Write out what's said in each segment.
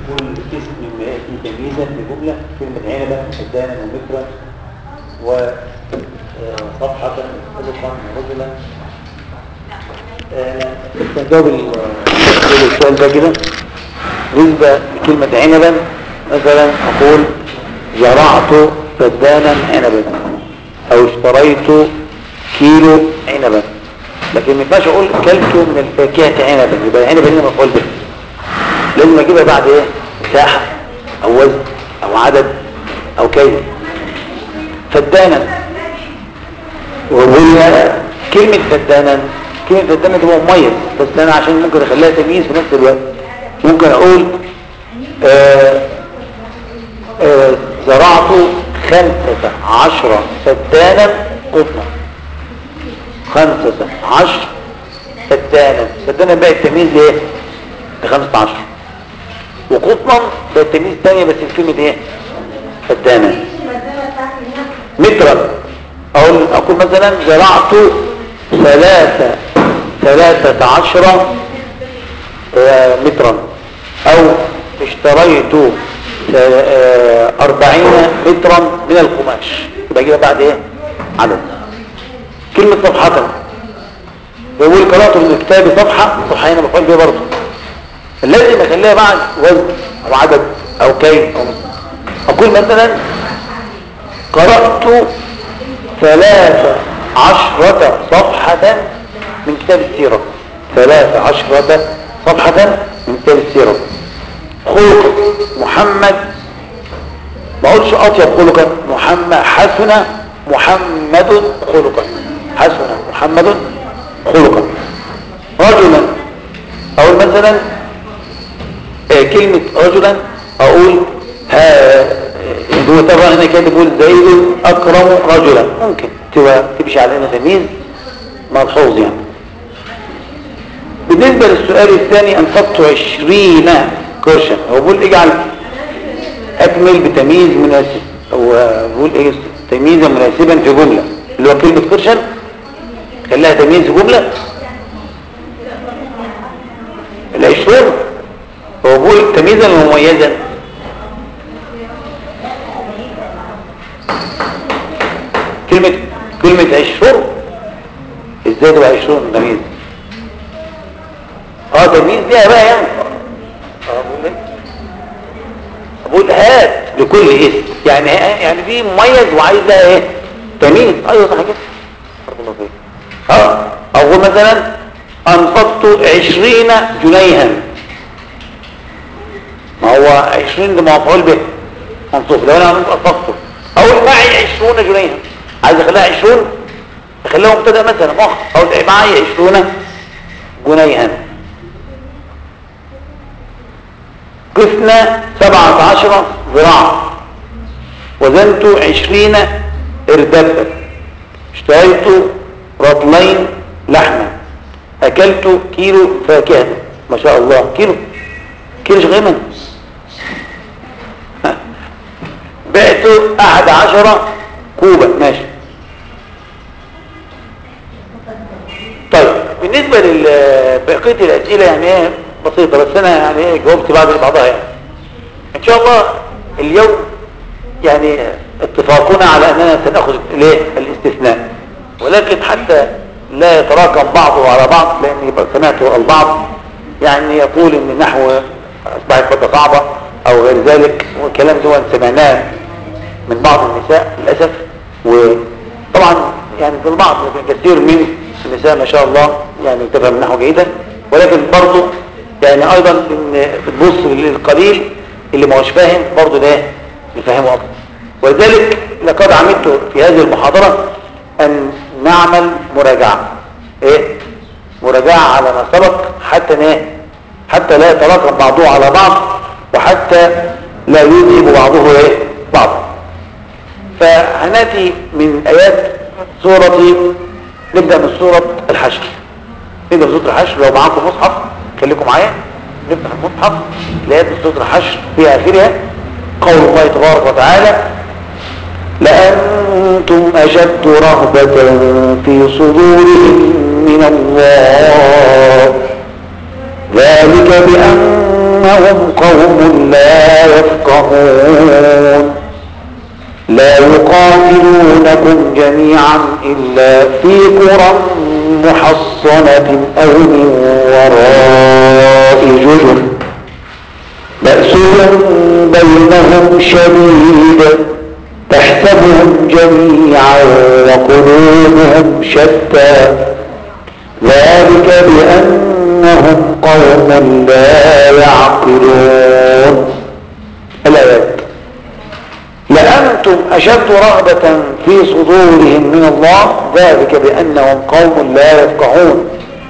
كل اسم مما يأتي تمييزا لجملة كلمة عنبة حدانا ومترا وصفحة خلقا ورجلا تجاوب السؤال ده كده بالنسبة لكلمة عنبا مثلا أقول زرعت فدانا عنبا أو اشتريت كيلو عنبا لكن ما ينفعش أقول كلت من الفاكهة عنبا يبقى العنبا هنا مفعول به لازم أجيبها بعد إيه مساحة أو وزن أو عدد أو كيف فدانا وقلنا كلمة فدانا كلمة فدانا تبقى مميز بس أنا عشان ممكن أخليها تمييز في نفس الوقت ممكن أقول آه آه زرعت خمسة عشرة فدانا قطنا خمسة عشر فدانا فدانا بقى التمييز ايه لخمسة عشر وقطنا بقى التمييز تانية بس الكلمة ايه فدانا مترا اقول اقول مثلا زرعت ثلاثة ثلاثة عشرة مترا او اشتريت أربعين مترا من القماش يبقى كده بعد ايه عدد كلمة صفحة بيقول قرأت من الكتاب صفحة صفحة هنا مفعول بيه برضه لازم اخليها بعد وزن او عدد او كيف او اقول مثلا قرأت ثلاثة عشرة صفحة من كتاب السيرة ثلاثة عشرة صفحة من كتاب السيرة خلق محمد ما اقولش اطيب خلقا محمد حسن محمد خلقا حسن محمد خلقا رجلا اقول مثلا آه كلمة رجلا اقول ها هو طبعا هنا كاتب يقول زيد اكرم رجلا ممكن تبقى تمشي علينا تمييز ملحوظ يعني بالنسبة للسؤال الثاني انفقت عشرين كرشا هو بيقول اجعل اكمل بتمييز مناسب هو بيقول ايه تمييزا مناسبا في جملة اللي هو كلمة كرشا خليها تمييز في جملة العشرون هو بيقول تمييزا ومميزا كلمة كلمة عشرون ازاي تبقى عشرون تمييز اه تمييز ليها بقى يعني بقول هات لكل اسم يعني يعني دي مميز وعايز لها ايه تمييز ايوه صح كده الله فيك اه او مثلا انفقت عشرين جنيها ما هو عشرين ده مفعول به منصوب لو انا انفقته اقول معي عشرون جنيها عايز اخليها عشرون اخليها مبتدا مثلا مخ اقول معي عشرون جنيها قسنا سبعة عشر ذراع وزنت عشرين اردبا اشتريت رطلين لحمة اكلت كيلو فاكهة ما شاء الله كيلو كيلو شغيما بعت احد عشر كوبا ماشي طيب بالنسبة لبقية الاسئلة يعني ايه بسيطة بس انا يعني ايه جاوبت بعض بعضها يعني ان شاء الله اليوم يعني اتفاقنا على اننا سنأخذ الايه الاستثناء ولكن حتى لا يتراكم بعضه على بعض لان يبقى سمعت البعض يعني يقول ان النحو اصبحت فترة صعبة او غير ذلك والكلام ده سمعناه من بعض النساء للأسف وطبعا يعني في البعض كثير من النساء ما شاء الله يعني تفهم النحو جيدا ولكن برضه يعني ايضا ان بتبص للقليل اللي ما هوش فاهم برضه ده نفهمه اكتر ولذلك لقد عمدت في هذه المحاضرة ان نعمل مراجعة ايه مراجعة على ما سبق حتى ايه حتى لا يتراكم بعضه على بعض وحتى لا يذهب بعضه ايه بعض فهناتي من ايات سورة نبدأ من سورة الحشر نبدأ من سورة الحشر لو معاكم مصحف خليكم معايا نفتح المصحف لآيات من سورة الحشر في آخرها قول الله تبارك وتعالى لأنتم أشد رهبة في صدورهم من الله ذلك بأن بأنهم قوم لا يفقهون لا يقاتلونكم جميعا إلا في قرى محصنة أو من وراء جدر بأسهم بينهم شديد تحسبهم جميعا وقلوبهم شتى ذلك بأنهم قوم لا يعقلون الآيات لأنتم أشد رغبة في صدورهم من الله ذلك بأنهم قوم لا يفقهون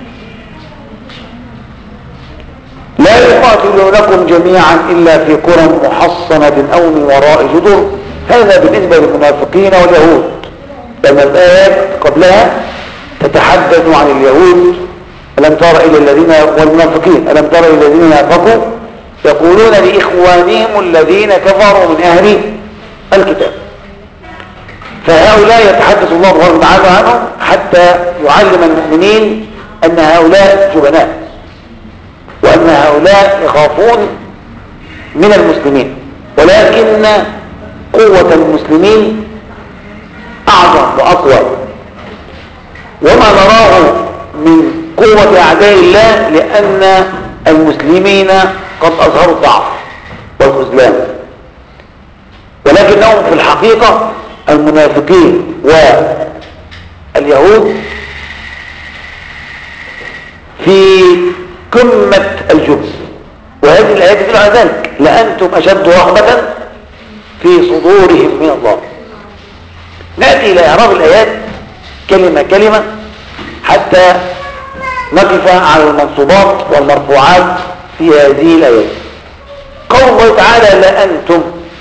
لا يقاتلونكم جميعا إلا في قرى محصنة أو من وراء جدر هذا بالنسبة للمنافقين واليهود لما الآيات قبلها تتحدث عن اليهود ألم تر إلى الذين والمنافقين ألم تر إلى الذين نافقوا يقولون لإخوانهم الذين كفروا من أهل الكتاب فهؤلاء يتحدث الله سبحانه وتعالى عنهم حتى يعلم المؤمنين أن هؤلاء جبناء وأن هؤلاء يخافون من المسلمين ولكن قوة المسلمين أعظم وأقوى وما نراه من قوة أعداء الله لأن المسلمين قد أظهروا الضعف والخذلان ولكنهم في الحقيقة المنافقين واليهود في قمة الجبن وهذه الآيات تدل على ذلك لأنتم أشد رغبة في صدورهم من الله نأتي إلى إعراب الآيات كلمة كلمة حتى نقف على المنصوبات والمرفوعات في هذه الآيات قول الله تعالى لأنتم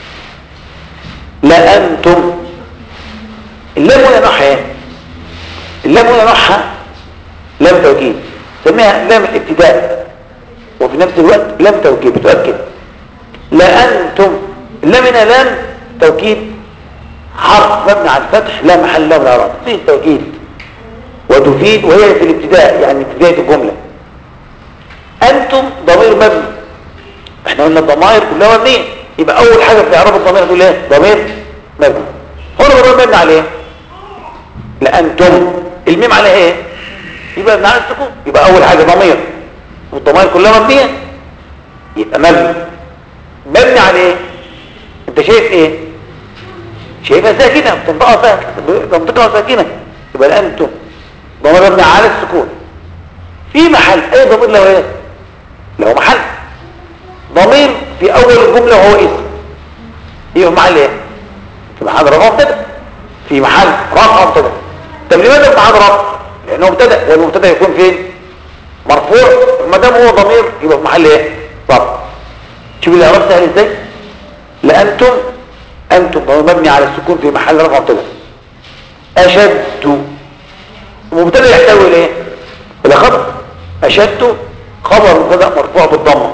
لأنتم اللام هنا نوعها ايه اللام هنا نوعها لام توكيد سميها لام الابتداء وفي نفس الوقت لام توكيد بتؤكد لأنتم اللام هنا لام توكيد حرف مبني على الفتح لا محل له من الاعراب فيه توكيد وتفيد وهي في الابتداء يعني في بدايه الجمله انتم ضمير مبني احنا قلنا الضمائر كلها مبنيه يبقى اول حاجه في اعراب الضمير تقول ايه ضمير مبني هنا ضمير مبني عليه لانتم الميم على ايه يبقى مبني على السكون يبقى اول حاجه ضمير والضمائر كلها مبنيه يبقى مبني مبني على ايه انت شايف ايه شايفها ساكنه بتنطقها ساكنه بتنطقها ساكنه يبقى الانتم ضمير مبني على السكون في محل اي ضمير له ايه له محل ضمير في اول الجمله وهو اسم يبقى محل ايه في محل رفع مبتدا في محل رفع مبتدا طب لماذا في محل رفع لانه مبتدا والمبتدا يكون فين مرفوع ما دام هو ضمير يبقى في محل ايه رفع شوف الاعراب سهل ازاي لانتم انتم ضمير مبني على السكون في محل رفع مبتدا اشد مبتدا يحتوي الايه الى خبر اشد خبر مبتدا مرفوع بالضمه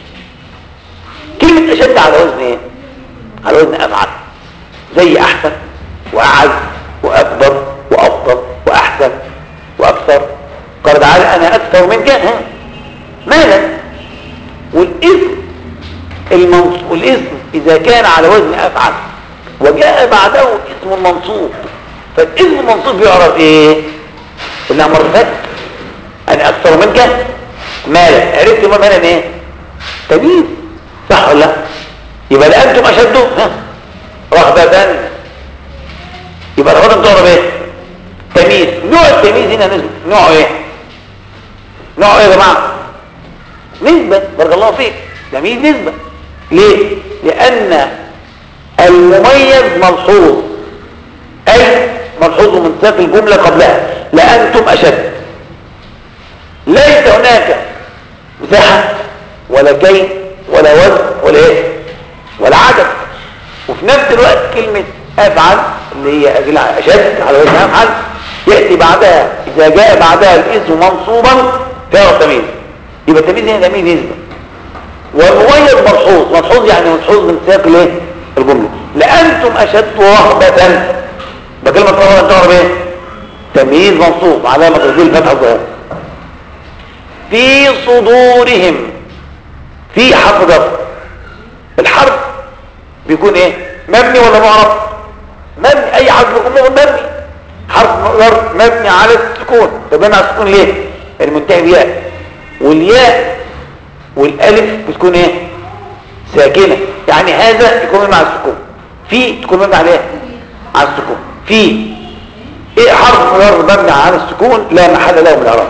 كلمه اشد على وزن ايه على وزن افعل زي احسن واعز واكبر وافضل واحسن واكثر قال تعالى انا اكثر منك ها مالا والاسم المنص... والاسم اذا كان على وزن افعل وجاء بعده اسم منصوب فالاسم المنصوب يعرف ايه انها مرفت انا اكثر منك مالا عرفت ما مالا ايه تمييز صح ولا لا يبقى لا انتم اشدوا ها رغبة يبقى رغبة تعرف ايه تمييز نوع التمييز هنا نسبة نوعه ايه نوعه ايه يا جماعة نسبة بارك الله فيك تمييز نسبة ليه لان المميز ملحوظ اي ملحوظ من ساق الجملة قبلها لأنتم أشد ليس هناك مساحة ولا كي ولا وزن ولا ايه ولا عدد وفي نفس الوقت كلمة أفعل اللي هي أجل أشد على وزن أفعل يأتي بعدها إذا جاء بعدها الاسم منصوبا فيها تمييز يبقى التمييز هنا تمييز نسبة والمميز ملحوظ ملحوظ يعني ملحوظ من سياق الايه الجملة لأنتم أشد رهبة بكلمة رهبة تعرف ايه تمييز منصوب علامة تسجيل الفتحة الظاهرة في صدورهم في حرف جر الحرف بيكون ايه مبني ولا معرب مبني اي حرف بيكون مبني حرف جر مبني على السكون طب مبني على السكون ليه المنتهي بياء والياء والالف بتكون ايه ساكنه يعني هذا يكون مبني على السكون في تكون مبني على ايه على السكون في ايه حرف جر مبني على السكون لا محل له من الاعراب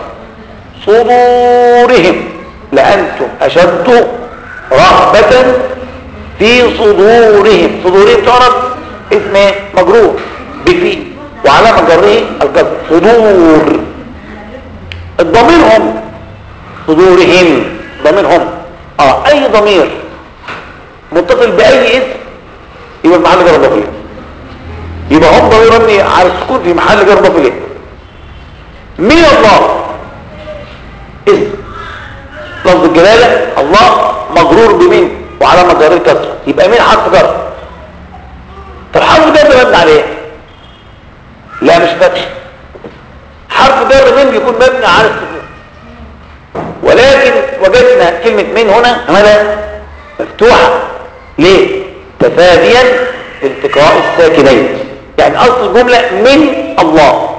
صدورهم لانتم اشد رهبه في صدورهم صدورهم تعرف اسم ايه مجرور بفي وعلامه جره الكسر صدور الضمير هم صدورهم ضميرهم اه اي ضمير متصل باي اسم يبقى في محل جر مضاف اليه يبقى هم ضمير مبني على السكون في محل جر مضاف اليه من الله اسم لفظ الجلاله الله مجرور بمن وعلامه جر الكسر يبقى مين حرف جر طب حرف جر مبني على ايه لا مش فتح حرف جر من بيكون مبني على السكون ولكن وجدنا كلمة من هنا عملها مفتوحة ليه تفاديا التقاء الساكنين يعني اصل الجملة من الله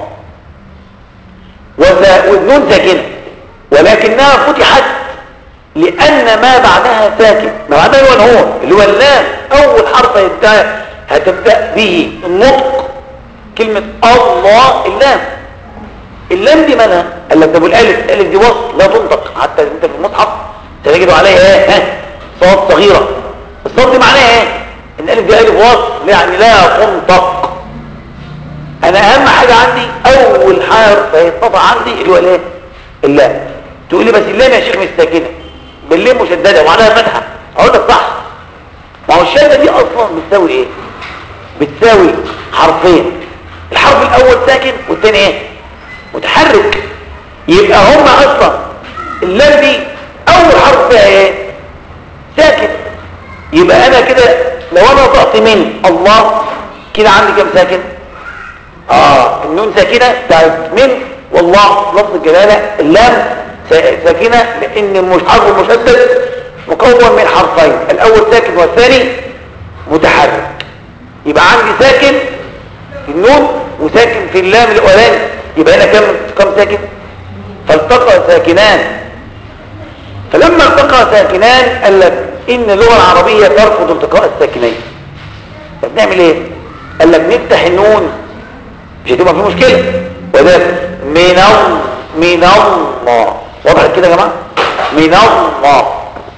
وذا- والنون ساكنة ولكنها فتحت لأن ما بعدها ساكن ما بعدها هو الهون اللي هو اللام أول حرف هتبدأ, هتبدأ به النطق كلمة الله اللام اللام دي مالها قال لك طب والالف الالف دي وصل لا تنطق حتى انت في المصحف تجد عليها ايه ها صوت صغيره الصوت دي معناها ايه ان الالف دي الف وصل يعني لا تنطق انا اهم حاجه عندي اول حرف هيتنطق عندي اللي هو الايه اللام تقول لي بس اللام يا شيخ مش ساكنه باللام مشدده وعليها فتحه اقول لك صح ما هو الشده دي اصلا بتساوي ايه بتساوي حرفين الحرف الاول ساكن والثاني ايه متحرك يبقى هم اصلا اللام دي اول حرف فيها ايه ساكن يبقى انا كده لو انا نطقت من الله كده عندي كام ساكن اه النون ساكنه بتاعت من والله لفظ الجلاله اللام سا- ساكنه لان المش- حرف المشدد مكون من حرفين الاول ساكن والثاني متحرك يبقى عندي ساكن في النون وساكن في اللام الاولاني يبقى هنا كم كم ساكن فالتقى ساكنان فلما التقى ساكنان قال لك ان اللغه العربيه ترفض التقاء الساكنين طب نعمل ايه قال لك نفتح النون مش هتبقى في مشكله وده من ال- من الله وضحت كده يا جماعه من الله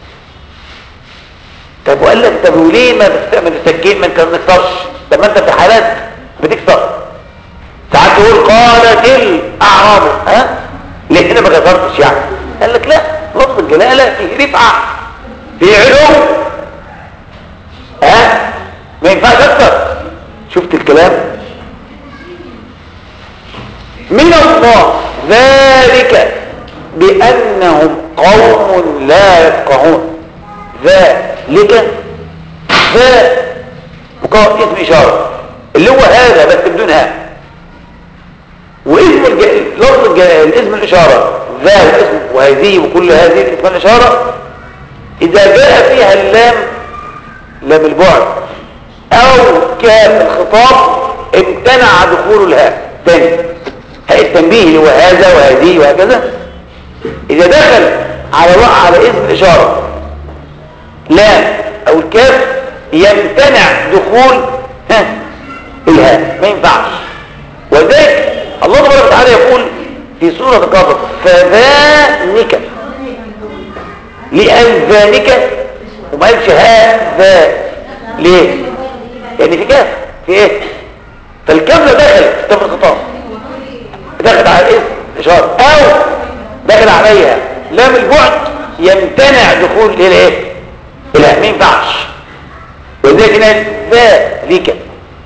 طب وقال لك طب وليه ما بت- ما بتسجل ما نكسرش طب ما انت في حالات بتكسر ساعات تقول قالت الاعراب ها ليه هنا ما كسرتش يعني قال لك لا لفظ الجلاله فيه رفعه فيه علو ها ما ينفعش اكتر شفت الكلام من الله ذلك بانهم قوم لا يفقهون ذلك ذا مكون اسم اشاره اللي هو هذا بس بدون ها واسم الج... لفظ الج... الاسم الاشاره ذا الاسم وهذه وكل هذه الاسم الاشاره اذا جاء فيها اللام لام البعد او كان الخطاب امتنع دخول الهاء تاني هاء التنبيه اللي هو هذا وهذه وهكذا اذا دخل على على اسم الاشاره لام او الكاف يمتنع دخول ها الهاء ما ينفعش وذلك الله تبارك وتعالى يقول في سورة القصص فذلك لأن ذلك وما قالش هذا ليه يعني في كاف في ايه فالكاف لا دخل في كاف الخطاب دخل على الاسم اشاره او دخل عليها لام البعد يمتنع دخول الى ايه الى ما ينفعش وذلك هنا ذلك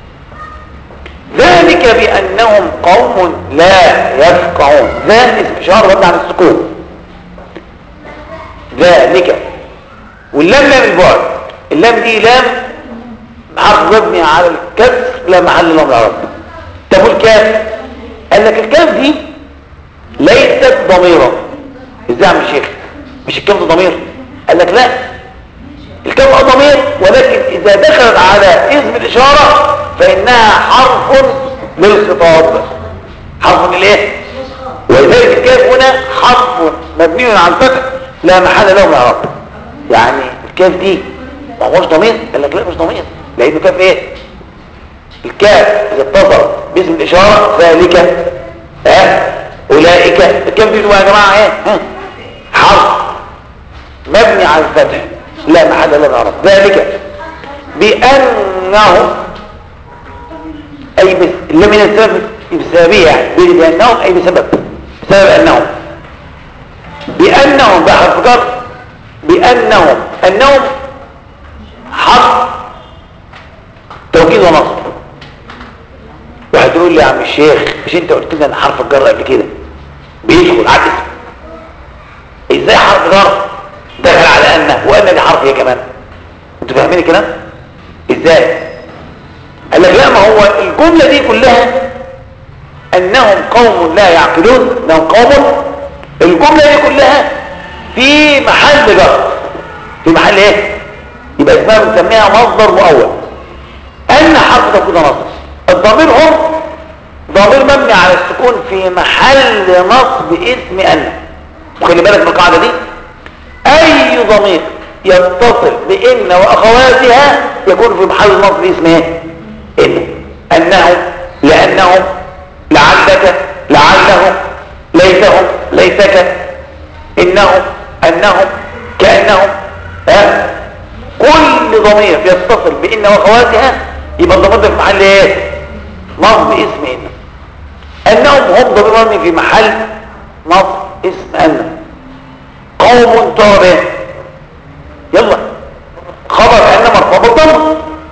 ذلك بأنهم قوم لا يفقهون ذا اسم إشارة مبني على السكون ذلك واللام لام البعد اللام دي لام حرف مبني على الكسر لا محل له من العرب طب والكاف قال لك الكاف دي ليست ضميرا ازاي يا عم الشيخ مش الكاف ده ضمير قال لك لا إذا دخلت على اسم الإشارة فإنها حرف للخطاب حرف للإيه؟ ولذلك الكاف هنا حرف مبني على الفتح لا محل له من اعراب يعني الكاف دي ما هوش ضمير قال لك لا مش ضمير لانه كاف ايه الكاف اذا اتصل باسم الاشاره ذلك ها اولئك الكاف دي يا جماعه ايه ها حرف مبني على الفتح لا محل له من اعراب ذلك بانه اي بس اللي من السبب بسببيه يعني بانهم اي بسبب بسبب انهم بانهم بحرف جر بانهم انهم حرف توكيد ونصب واحد يقول لي يا عم الشيخ مش انت قلت لنا ان حرف الجر قبل كده بيدخل على الاسم ازاي حرف جر دخل على ان وان دي حرف هي كمان انتوا فاهمين الكلام ازاي قال لك لا ما هو الجمله دي كلها انهم قوم لا يعقلون انهم قوم الجمله دي كلها في محل جر في محل ايه يبقى اسمها بنسميها مصدر مؤول ان حرف تفويض نصب الضمير هم ضمير مبني على السكون في محل نصب اسم ان وخلي بالك من القاعده دي اي ضمير يتصل بان واخواتها يكون في محل نصب اسم ايه ان انه لانهم لعلك لعلهم ليتهم ليتك انهم انهم كانهم ها كل ضمير يتصل بان واخواتها يبقى الضمير ده في محل ايه نصب اسم ان انهم هم ضمير مبني في محل نصب اسم ان قوم تابع يلا خبر ان مرفوع بالضم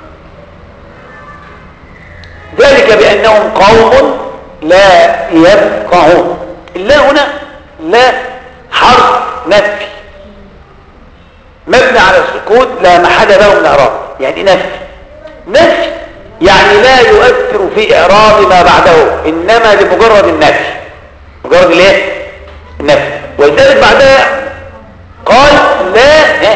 ذلك بانهم قوم لا يفقهون اللا هنا لا حرف نفي مبني على السكون لا محل له من اعراب يعني نفي نفي يعني لا يؤثر في اعراب ما بعده انما لمجرد النفي مجرد الايه النفي ولذلك بعدها قال لا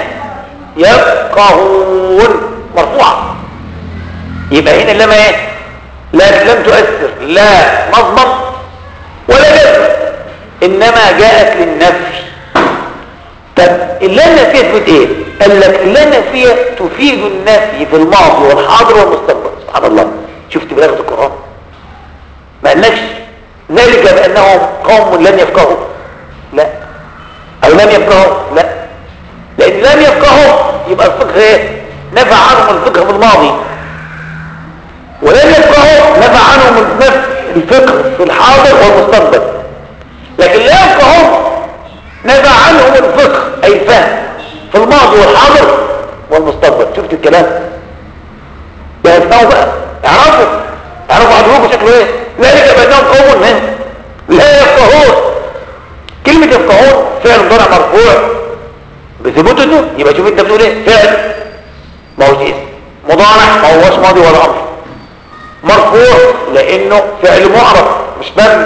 يفقهون مرفوعه يبقى هنا لما ايه لا لم تؤثر لا مضمن ولا جزم انما جاءت للنفي طب اللا النفيه تفيد ايه قال لك اللا النفيه تفيد النفي في الماضي والحاضر والمستقبل سبحان الله شفت بلاغه القران ما قالكش ذلك بانهم قوم لن يفقهوا لا او لم يفقهوا لا لان لم يفقهوا يبقى الفقه ايه نفع عنهم الفقه في الماضي ولم يفقهوا نفع عنهم الفقه في الحاضر والمستقبل لكن لا يفقهوا نفع عنهم الفقه اي الفهم في الماضي والحاضر والمستقبل شفت الكلام ده يفقهوا بقى اعرفوا اعرفوا عدوكم شكله ايه ذلك بانهم قوم من لا يفقهون كلمة يفقهون فعل ضرع مرفوع بثبوت النون يبقى شوف انت بتقول ايه فعل ما هوش اسم مضارع ما هوش ماضي ولا امر مرفوع لانه فعل معرف مش مبني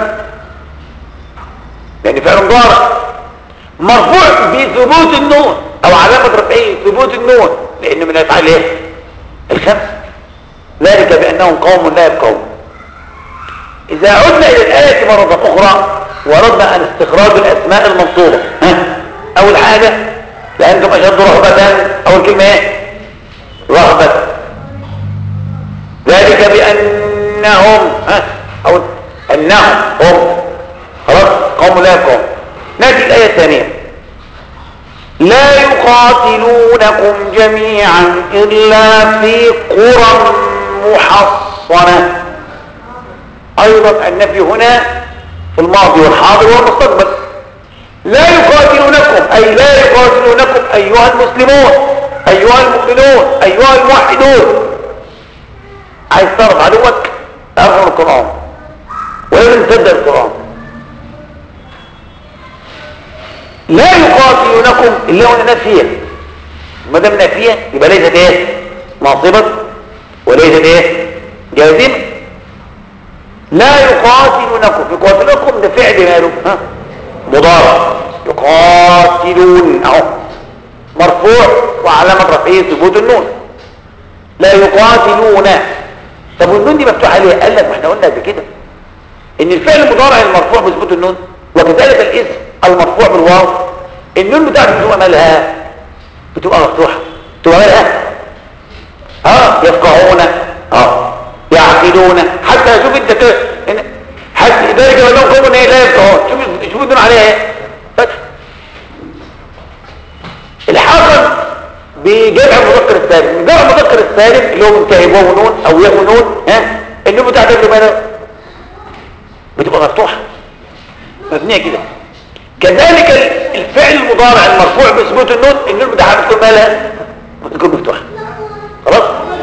لان فعل مضارع مرفوع بثبوت النون او علامه رفعه ثبوت النون لانه من افعال ايه الخمس ذلك بانهم قوم لا يبقون اذا عدنا الى الايه مره اخرى وردنا عن استخراج الاسماء المنصوبه ها اول حاجه لانتم اشد رهبه اول كلمه ايه رهبه ذلك بانهم ها او انهم هم خلاص قوم لا يقوم ناتي الايه الثانيه لا يقاتلونكم جميعا الا في قرى محصنه ايضا النفي هنا في الماضي والحاضر والمستقبل لا يقاتلونكم اي لا يقاتلونكم ايها المسلمون ايها المؤمنون ايها الموحدون عايز تعرف عدوك اقرا القران ولازم تصدق القران لا يقاتلونكم الا هنا نافيه ما دام نافيه يبقى ليست ايه ناصبه وليست ايه جازمه لا يقاتلونكم يقاتلونكم ده فعل ماله ها مضارع يقاتلون اهو مرفوع وعلامه رفعه ثبوت النون لا يقاتلون طب والنون دي مفتوحه ليه قال لك ما احنا قلنا قبل كده ان الفعل المضارع المرفوع بثبوت النون وكذلك الاسم المرفوع بالواو النون بتاعته بتبقى مالها بتبقى مفتوحه بتبقى مالها اه يفقهون اه يعقلون حتى شوف انت كده إن- حتى ذلك لو لهم قوم ايه لا يفقهون شوف شوف النون عليها ايه فتح الحاصل بجمع المذكر السالم جمع المذكر السالم اللي هو منتهي واو ونون او ياء ونون ها النون بتاعتها بتبقى مالها؟ بتبقى مفتوحه مبنيه كده كذلك ال- الفعل المضارع المرفوع بثبوت النون النون بتاعها بتكون مالها بتكون مفتوحه خلاص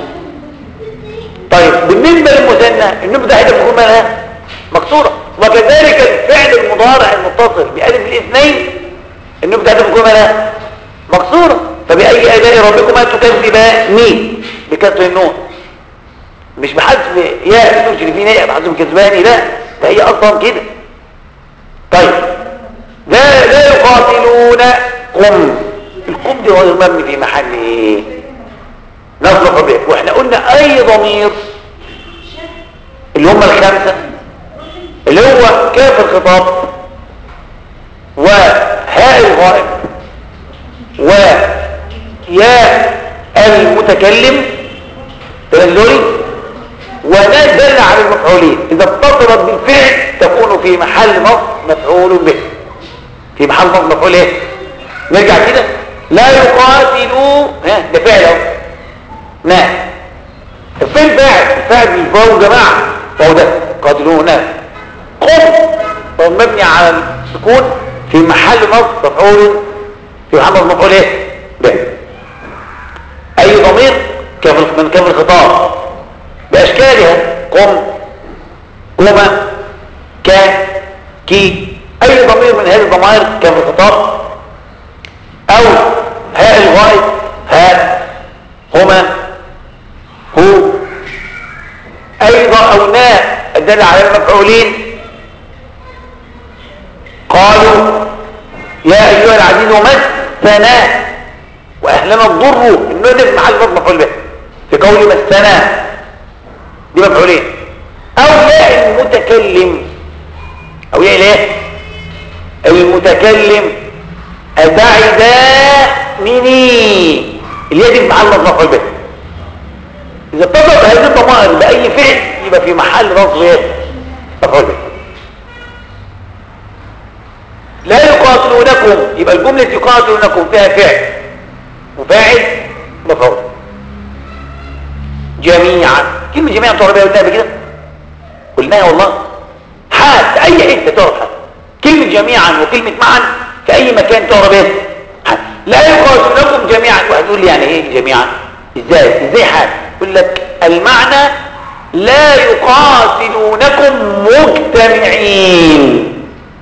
طيب بالنسبه للمثنى النون بتاعتها بتكون مالها مكسوره وكذلك الفعل المضارع المتصل بألف الاثنين النون بتاعتها بتكون مالها مكسوره فبأي آلاء ربكما تكذبان بكسر النون مش بحذف ياء المشرفين ياء بحذف كذباني لا ده هي اصلا كده طيب لا لا يقاتلون قم القم دي غير مبني في محل ايه نصب به واحنا قلنا اي ضمير اللي هم الخمسه اللي هو كاف الخطاب وهاء الغائب وياء المتكلم تنزلي وما دل على المفعولين اذا اتصلت بالفعل تكون في محل نصب مفعول به في محل نصب مفعول ايه نرجع كده لا يقاتلوا ها ده فعل اهو نعم الفعل فاعل الفاعل بالواو جماعه فهو ده قاتلوه نعم قم هو مبني على السكون في محل نصب مفعول في محل نصب مفعول ايه به اي ضمير كيف من كيف الخطاب باشكالها قم قم ك كي اي ضمير من هذه الضمائر كيف الخطاب او هاء الغائب هاء هما هو ايضا او ناء الدل على المفعولين قالوا يا ايها العزيز مسنا واهلنا الضر انه ده في محل فضل مفعول به في قول مسنا دي مفعولين او ياء المتكلم او ياء الايه المتكلم اتعدانني الياء دي في محل نصب مفعول به اذا اتصلت هذه الضمائر باي فعل يبقى في محل نصب ايه مفعول به لا يقاتلونكم يبقى الجمله يقاتلونكم فيها فعل وفاعل مفعول جميعا كلمة جميعا تعرف بها قلناها قبل كده قلناها والله حال في اي حته تعرف حال كلمة جميعا وكلمة معا في اي مكان تعرف ايه حال لا يقاتلونكم جميعا واحد يقول لي يعني ايه جميعا ازاي ازاي حال يقول لك المعنى لا يقاتلونكم مجتمعين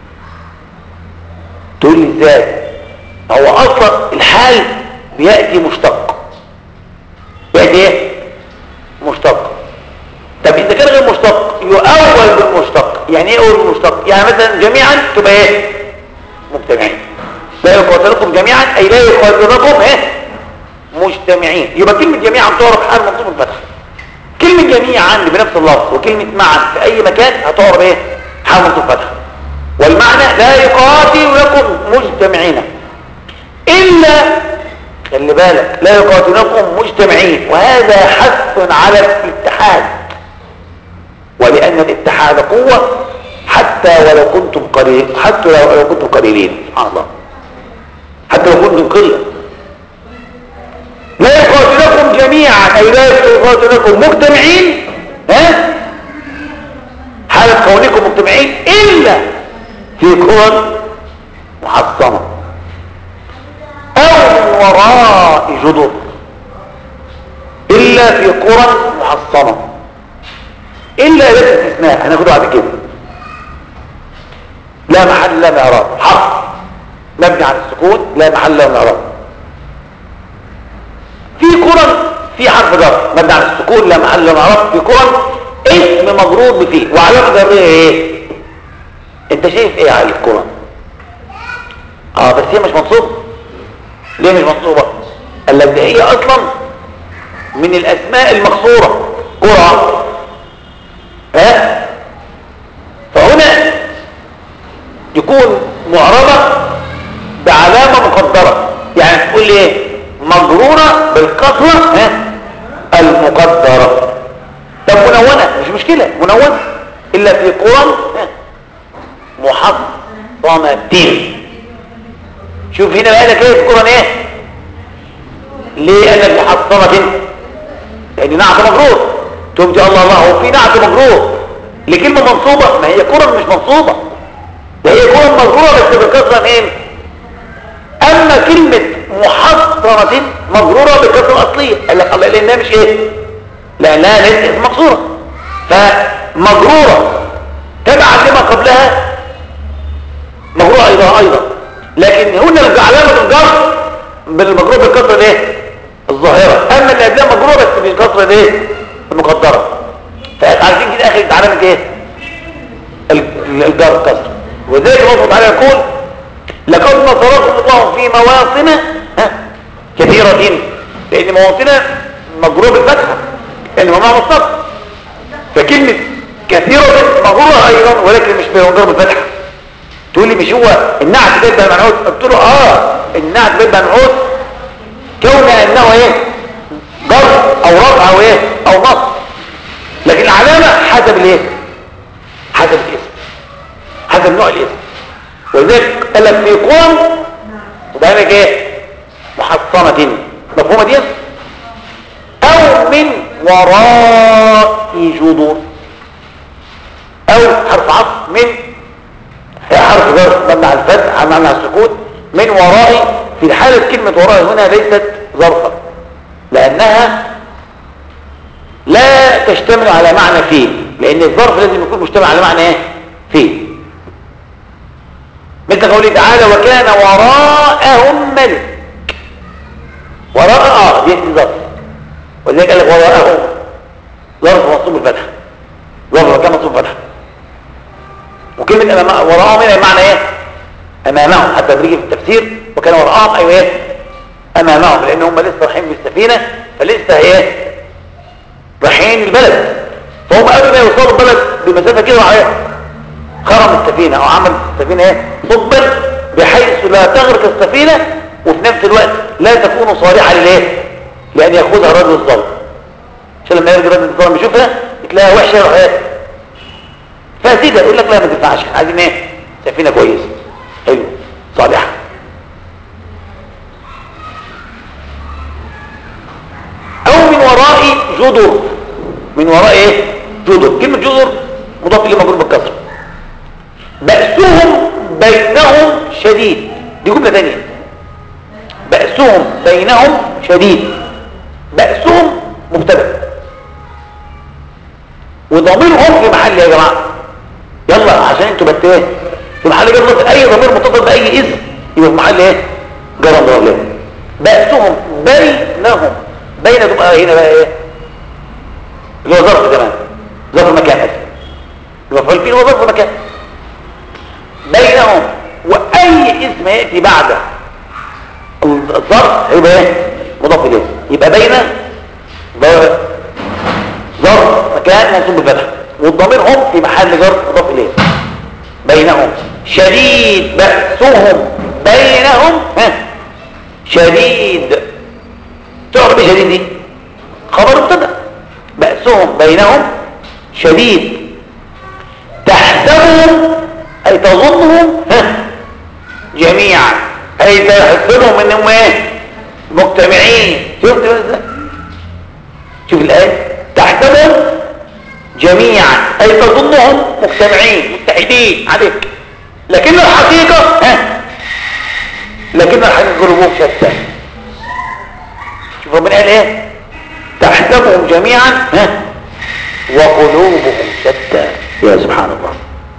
تقول لي ازاي هو اصلا الحال بياتي مشتق بياتي ايه مشتق طب اذا كان غير مشتق يؤول بالمشتق يعني ايه اول بالمشتق يعني مثلا جميعا تبقى ايه مجتمعين لا يقاتلكم جميعا اي لا يقاتلكم ايه مجتمعين يبقى كلمه جميعا تعرف حال منصوب الفتح كلمه جميعا بنفس اللفظ وكلمه معا في اي مكان هتعرف ايه حال منصوب الفتح والمعنى لا يقاتلكم مجتمعين إلا خلي بالك لا يقاتلكم مجتمعين وهذا حث على الاتحاد ولأن الاتحاد قوة حتى ولو كنتم قليل حتى لو لو كنتم قليلين سبحان الله حتى لو كنتم قلة لا يقاتلكم جميعا أي لا يقاتلكم مجتمعين ها حالة كونكم مجتمعين إلا في قرى محصنة أو من وراء جدر إلا في قرى محصنة إلا إذا استثناء هناخده بعد كده لا محل لا معراب حرف مبني على السكون لا محل لا معراب في قرى في حرف جر مبني على السكون لا محل لا معراب في قرى اسم مجرور بفيه وعلامه جره ايه انت شايف ايه على القرى اه بس هي مش منصوبه ليه مش منصوبه قال لك ده هي اصلا من الاسماء المقصورة قرى ها فهنا يكون معربة بعلامة مقدرة يعني تقول ايه مجرورة بالكسرة ها المقدرة طب منونة مش مشكلة منونة الا في قرى ها محصنة شوف هنا بقى لك ايه في قرى ايه ليه قال لك محصنة لان نعت مجرور تقوم تقول الله الله هو في نعت مجرور لكلمة منصوبة ما هي قرى مش منصوبة ده هي قرى مجرورة بس بالكسرة مين اما كلمة محصنة مجرورة بالكسرة اصلية قال لك الله لانها مش ايه لانها ليست مقصورة فمجرورة تبعا لما قبلها مجرورة ايضا ايضا لكن هنا علامة الجر بالمجرور بالكسرة الايه الظاهرة اما اللي قبلها مجرورة بس بالكسرة الايه المقدرة فعارفين كده اخر علامة ايه الجر كسر وذلك الله تعالى يقول لقد نصركم الله في مواطن كثيرة لان مواطن مجرور بالفتحة لان ممنوع مصطف فكلمة كثيرة مجرورة ايضا ولكن مش بمجرور بالفتحة تقول لي مش هو النعت بيبقى منعوت قلت له اه النعت بيبقى منعوت كون انه ايه جر او رفع او ايه او نصب لكن العلامة حسب الايه حسب الاسم حسب نوع الاسم ولذلك قال لك في قوم وده لك ايه محصنة مفهومة دي او من وراء جذور او حرف عطف من هي حرف ظرف مبني على الفتح مبني على السكون من وراء في حالة كلمة وراء هنا ليست ظرفا لأنها لا تشتمل على معنى فيه لأن الظرف لازم يكون مشتمل على معنى ايه فيه مثل قوله تعالى وكان وراءهم ملك وراء اه دي ظرف ولذلك قال لك وراءهم ظرف منصوب الفتح ظرف وكان منصوب الفتح وكلمة أمام وراءهم هنا معنى ايه امامهم حتى بيجي في التفسير وكان وراءهم ايوه ايه امامهم لان هم لسه رايحين بالسفينه فلسه ايه رايحين البلد فهم قبل ما يوصلوا البلد بمسافه كده وعليه خرم السفينه او عمل السفينه ايه صبا بحيث لا تغرق السفينه وفي نفس الوقت لا تكون صالحه للايه لان ياخذها الرجل الظالم عشان لما يرجع الرجل الظالم يشوفها تلاقيها وحشه يروح ايه فاسده يقول لك لا ما تنفعش عايزين ايه سفينه كويسه حلو صالحه او من وراء جدر من وراء ايه جدر كلمه جدر مضاف اليه مجرور بالكسر بأسهم بينهم شديد دي جمله ثانيه بأسهم بينهم شديد بأسهم مبتدا وضميرهم في محل يا جماعه يلا عشان انتوا بت ايه في محل جر مصر اي ضمير متصل باي اسم يبقى في محل ايه جر مضاف له بأسهم بينهم بين تبقى هنا بقى ايه اللي هو ظرف كمان ظرف مكان اسف المفعول فيه هو ظرف مكان بينهم واي اسم ياتي بعد الظرف هيبقى ايه مضاف اليه يبقى بين ظرف مكان منصوب بالفتح والضمير هم في محل جر مضاف اليه بينهم شديد بأسهم بينهم ها شديد تعرف ايه شديد دي خبر ابتدأ بأسهم بينهم شديد تحسبهم اي تظنهم ها جميعا اي تحسبهم انهم ايه مجتمعين شفت ازاي شوف الايه تحسبهم جميعا اي تظنهم مجتمعين متحدين عليك لكن الحقيقة ها لكن الحقيقة قلوبهم شتى شوف ربنا قال ايه تحسبهم جميعا ها وقلوبهم شتى يا سبحان الله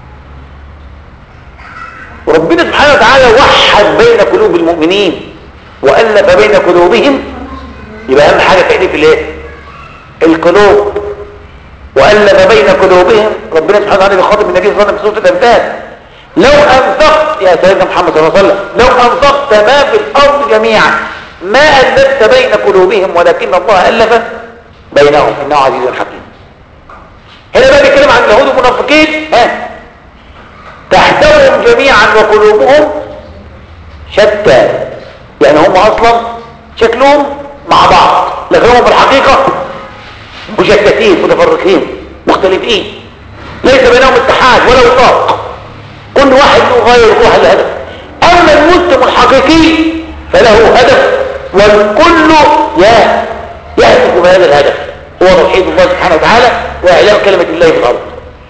وربنا سبحانه وتعالى وحد بين قلوب المؤمنين وألف بين قلوبهم يبقى أهم حاجة تأليف الايه القلوب وألف بين قلوبهم ربنا سبحانه وتعالى بيخاطب النبي صلى الله عليه وسلم في سورة الأنفال لو أنفقت يا سيدنا محمد صلى الله عليه وسلم لو أنفقت ما في الأرض جميعا ما ألفت بين قلوبهم ولكن الله ألف بينهم انه عزيز حكيم هنا بقى بيتكلم عن اليهود والمنافقين ها تحتهم جميعا وقلوبهم شتى يعني هم اصلا شكلهم مع بعض لكن هم في الحقيقة مشتتين متفرقين مختلفين ليس بينهم اتحاد ولا وفاق كل واحد له غاية يروح الهدف اما المسلم الحقيقي فله هدف والكل يهدف بهذا الهدف هو توحيد الله سبحانه وتعالى واعلاء كلمة الله في الارض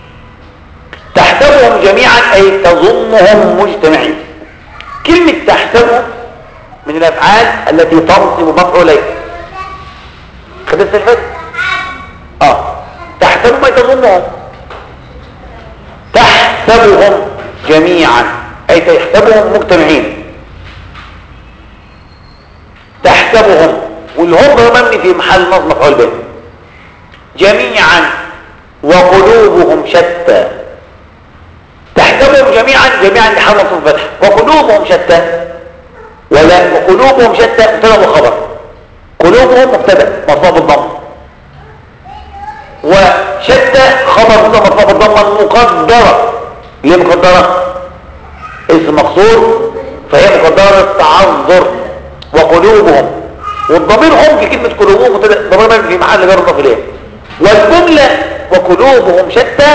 تحسبهم جميعا اي تظنهم مجتمعين كلمة تحسبهم من الافعال التي تنصب مفعولين خدت الفد اه تحسبهم اي تظنهم تحسبهم جميعا اي تحسبهم مجتمعين تحسبهم والهم مبني في محل نصب مفعول به جميعا وقلوبهم شتى تحسبهم جميعا جميعا لحال نصب فتح وقلوبهم شتى ولا وقلوبهم شتى مبتدا وخبر قلوبهم مبتدا مرفوع بالضم وشتى خبر مبتدا مرفوع بالضم المقدره ليه مقدره اسم مقصور فهي مقدره تعذر وقلوبهم والضمير هم في كلمة قلوبهم ضمير في محل جر مضاف اليه والجملة وقلوبهم شتى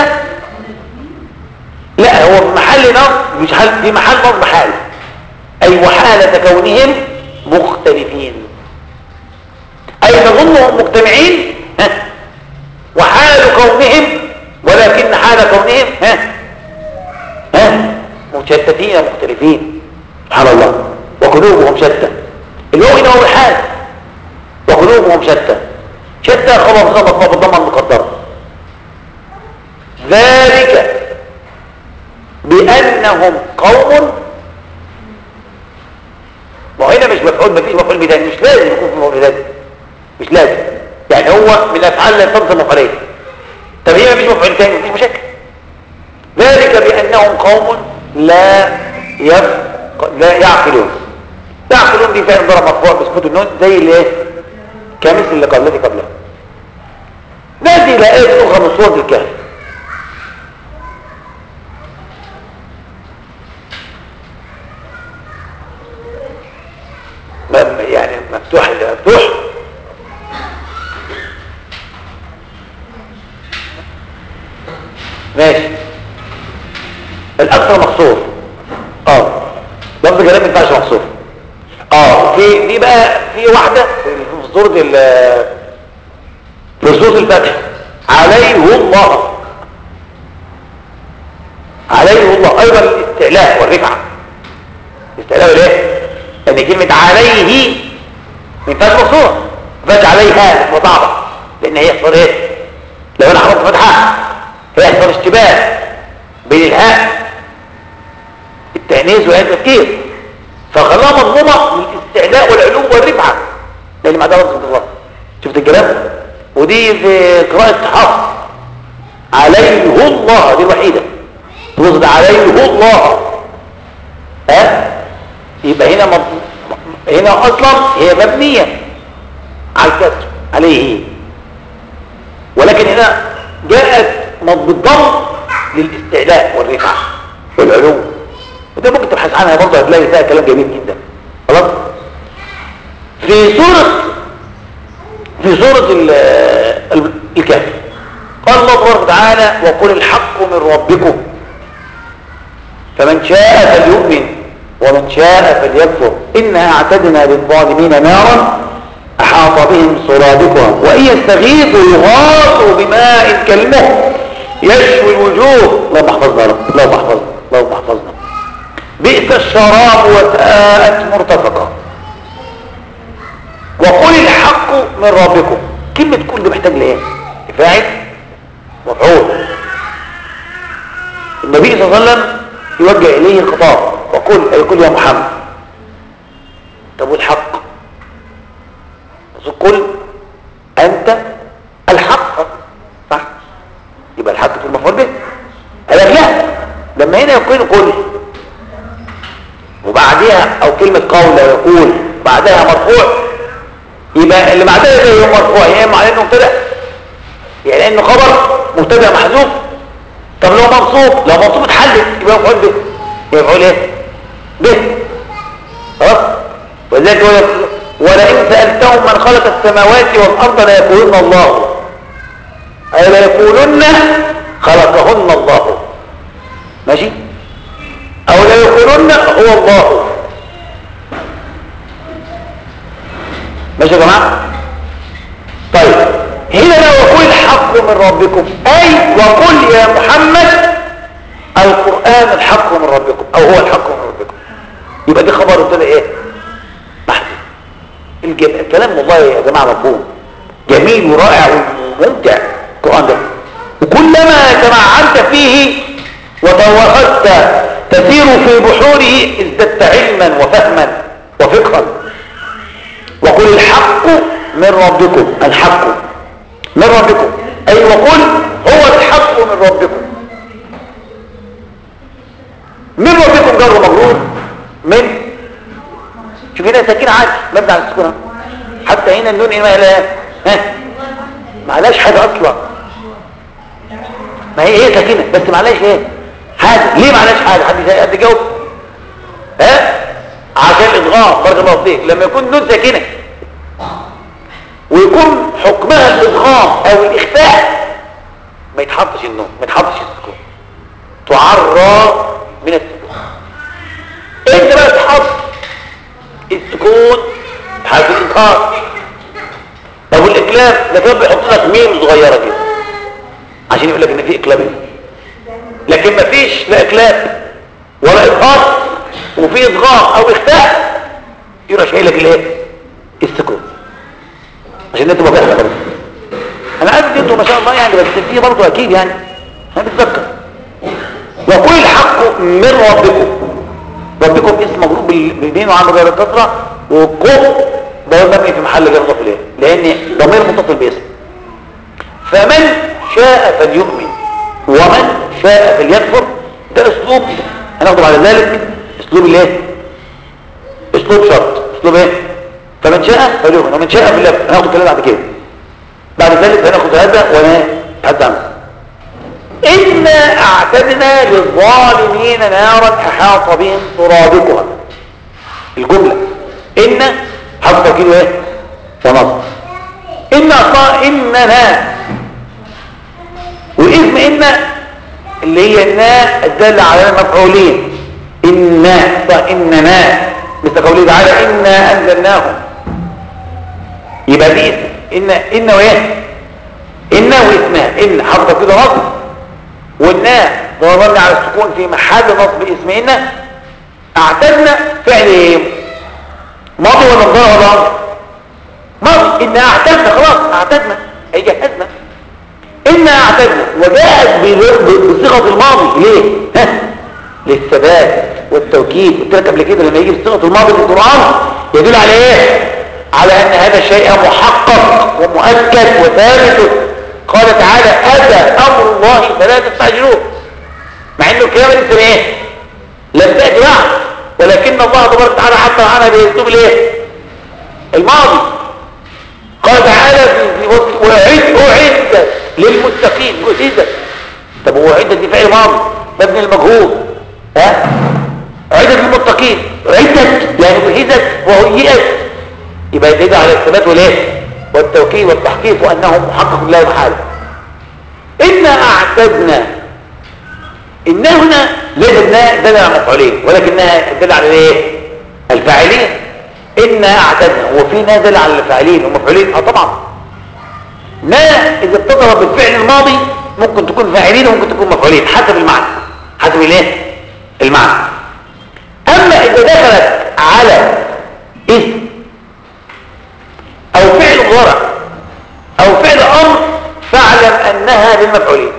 لا هو في محل نصب مش حل في محل نصب حال اي وحالة كونهم مختلفين اي تظنهم مجتمعين ها وحال كونهم ولكن حال كونهم ها ها مشتتين مختلفين سبحان الله وقلوبهم شتى الواو هنا هو الحال وقلوبهم شتى شتى خبر خبر بالضمه المقدره ذلك بانهم قوم وهنا مش مفعول مفيش مفعول بداني مش لازم يكون في مفعول بداني مش لازم يعني هو من الافعال اللي تنصب مفعولين طب هي مفيش مفعول تاني مفيش مشاكل ذلك بانهم قوم لا يف... لا يعقلون يعقلون دي فعل ضرب مرفوع بسكوت النون زي الايه كمثل اللي قبلتي قبلها ناتي الى ايه اخرى من سوره الكهف يعني مفتوح اللي مفتوح ماشي الاكثر مقصور اه لفظ كلام ما ينفعش مقصور اه في دي بقى في واحده في سوره ال في سوره الفتح عليه الله عليه الله ايضا الاستعلاء والرفعه الاستعلاء والايه لان كلمه عليه ما ينفعش مقصوره ما ينفعش عليها مضاعفه لان هي يحصل ايه لو انا حرفت فتحه هيحصل اشتباه بين الهاء التأنيث وهي التفكير فخلاها مضمومة للاستعلاء والعلو والرفعة لأن ما ده رزق الله شفت الكلام ودي في قراءة حفص عليه الله دي الوحيدة توصد عليه الله ها يبقى هنا مض... هنا اصلا هي مبنية على الكسر عليه ولكن هنا جاءت بالضم للاستعلاء والرفعة والعلو وده ممكن تبحث عنها برضه هتلاقي فيها كلام جميل جدا خلاص في سورة في سورة الكهف قال الله تبارك وتعالى وقل الحق من ربكم فمن شاء فليؤمن ومن شاء فليكفر إنا اعتدنا للظالمين نارا أحاط بهم سرادقها وإن يستغيثوا يغاثوا بماء كالمهل يشوي الوجوه اللهم احفظنا اللهم احفظنا اللهم احفظنا بئس الشراب وساءت مرتفقة وقل الحق من ربكم كلمة كل دي محتاج لايه فاعل مفعول النبي صلى الله عليه وسلم يوجه اليه الخطاب وقل اي قل يا محمد طب والحق قل انت الحق صح يبقى الحق في المفعول به قال لك لا لما هنا يقول قل وبعدها او كلمة قول يقول بعدها مرفوع يبقى اللي بعدها ده يوم مرفوع يا اما على انه مبتدا يعني انه خبر مبتدا محذوف طب لو منصوب لو منصوب اتحلل يبقى مفعول به يبقى مفعول ايه به خلاص ولذلك هو يقول ولئن سألتهم من خلق السماوات والأرض ليقولن الله أي ليقولن خلقهن الله ماشي أو ليقولن هو الله ماشي يا جماعة طيب هنا لو وقل الحق من ربكم أي وقل يا محمد القرآن الحق من ربكم أو هو الحق من ربكم يبقى دي خبر قلت ايه محدود الجم... الكلام والله يا جماعة مفهوم جميل ورائع وممتع القرآن ده وكلما تمعنت فيه وتوغلت تسير في بحوره ازددت علما وفهما وفقها وقل الحق من ربكم الحق من ربكم أي وقل هو الحق من ربكم من ربكم جر مجرور من شوف هنا ساكن عادي مبني على السكون حتى هنا النون ايه لا ها معلاش حاجه اصلا ما هي ايه ساكنه بس معلاش ايه حاجه ليه معلاش حاجه حد حد يجاوب ها عشان الادغام بارك الله فيك لما يكون النون ساكنه ويكون حكمها الادغام او الاخفاء ما يتحطش النون ما يتحطش السكون تعرى من السكون انت بقى تحط السكون حرف الانكار طب والاقلاب ده كان بيحط لك ميم صغيره كده عشان يقول لك ان في اقلاب هنا لكن ما فيش لا اقلاب ولا اظهار وفي ادغام او اخفاء يروح شايل لك الايه السكون عشان انتوا بقى برضه انا عارف ان انتوا ما شاء الله يعني بس في برضه اكيد يعني انا بتذكر وقل الحق من ربكم ربكم اسم مجروب بين وعن غير الكسره وقف ده مبني في محل جر مضاف اليه لان ضمير متصل باسم فمن شاء فليؤمن ومن شاء فليكفر ده اسلوب هناخده بعد ذلك اسلوب الايه اسلوب شرط اسلوب ايه فمن شاء فليؤمن ومن شاء فليكفر هناخد الكلام بعد كده بعد ذلك هناخد هذا ونتحدى عنه إنا أعتدنا للظالمين نارا أحاط بهم سرادقها الجملة إن حرف توكيد إيه؟ ونصب إن أصلا إننا وإذن إن اللي هي النا الدالة على المفعولين إنا إننا مثل قوله تعالى إنا أنزلناه يبقى دي إن إن وإيه؟ إن وإسمها إن حرف توكيد ونصب والناء ضربنا على السكون في محل نصب اسمهن اعتدنا فعل ايه ماضي ولا مضارع ولا امر ماضي ان اعتدنا خلاص اعتدنا اي جهزنا ان اعتدنا وجاءت بصيغه الماضي ليه ها للثبات والتوكيد قلت لك قبل كده لما يجي بصيغه الماضي في القران يدل على ايه على ان هذا الشيء محقق ومؤكد وثابت قال تعالى أتى أمر الله فلا تستعجلوه مع أنه الكلام لسه ايه لم تأتي بعد ولكن الله تبارك وتعالى عبر عنها بأسلوب الايه الماضي قال تعالى في وعد أعدت للمتقين أعدت طب هو أعدت دي فعل ماضي مبني المجهول ها أعدت للمتقين أعدت يعني أعدت وهيئت يبقى يدل على الثبات والايه والتوكيد والتحقيق وأنه محقق لا محال إنا أعتدنا إن هنا ليس إنها دل على مفعولين ولكنها دل على الايه الفاعلين إنا أعتدنا وفي نا دل على الفاعلين ومفعولين اه طبعا نا إذا اتصل بالفعل الماضي ممكن تكون فاعلين وممكن تكون مفعولين حسب المعنى حسب الايه المعنى أما إذا دخلت على اسم او فعل مضارع او فعل امر فاعلم انها للمفعولين